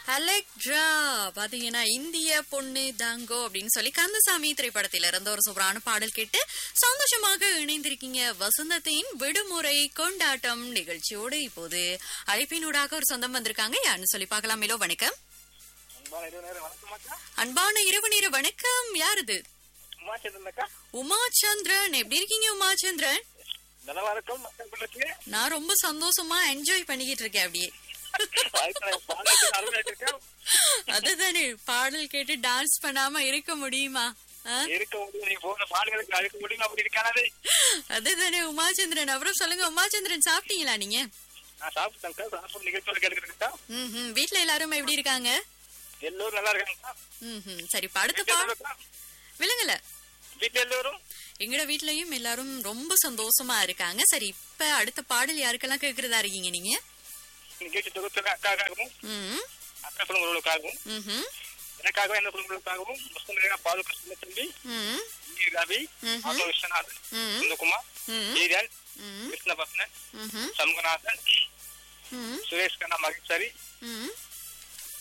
அலெக்ட்ரா பாத்தீங்கன்னா இந்திய பொண்ணு தாங்கோ அப்படின்னு சொல்லி கந்தசாமி திரைப்படத்தில இருந்த ஒரு சூப்பரான பாடல் கேட்டு சந்தோஷமாக இணைந்திருக்கீங்க வசந்தத்தின் விடுமுறை கொண்டாட்டம் நிகழ்ச்சியோடு இப்போது அழைப்பினூடாக ஒரு சொந்தம் வந்திருக்காங்க யாருன்னு சொல்லி பார்க்கலாம் மேலோ வணக்கம் அன்பான இரவு நேரம் வணக்கம் அக்கா அன்பான இரவு நேர வணக்கம் யாருது உமா சேர்ந்தன் அக்கா உமாச்சந்திரன் எப்படி இருக்கீங்க உமாச்சந்திரன் நல்லா இருக்கும் மக்கள் பிள்ளைக்கு நான் ரொம்ப சந்தோஷமா என்ஜாய் பண்ணிக்கிட்டு இருக்கேன் அப்படியே அருமையா இருக்கேன் அதுதானே பாடல் கேட்டு டான்ஸ் பண்ணாம இருக்க முடியுமா ஆ? இருக்க முடியும் நீ போன பாடுகளுக்கு அழுக்க முடியும் அப்படி இருக்கானது அதுதானே உமாச்சந்திரன் அப்புறம் சொல்லுங்க உமாச்சந்திரன் சாப்பிட்டீங்களா நீங்க நான் சாப்பிட்டேன்க்கா சாப்பிட்டு நிகழ்ச்சியோட கேட்டுக்கிட்டா ம்ஹும். வீட்ல எல்லாரும் எப்படி இருக்காங்க எல்லோரும் நல்லா இருக்காங்கக்கா ம்ஹும். சரி இப்ப அடுத்த வீட்டுல பா எல்லோரும் விழுங்கல வீட்டுல எல்லோரும் எங்கட வீட்லயும் எல்லாரும் ரொம்ப சந்தோஷமா இருக்காங்க சரி இப்ப அடுத்த பாடல் யாருக்கெல்லாம் கேக்குறதா இருக்கீங்க நீங்க நிகழ்ச்சி தொகுத்து அக்காக்காகவும் ம் அக்கா குடும்பங்களுக்காகவும் ம்ஹும். எனக்காகவும் எந்த குடும்பங்களுக்காகவும் முஸ்லிம் பாலு கிருஷ்ண தம்பி ம் டி ரவி ம்ஹும். ஆட்டோ விஸ்வநாதன் ம் குமார் ம் ஈரன் ம் கிருஷ்ணபத்னன் ம்ஹும். சண்முகநாதன் ம் சுரேஷ் கண்ணா மகேஸ்வரி ம்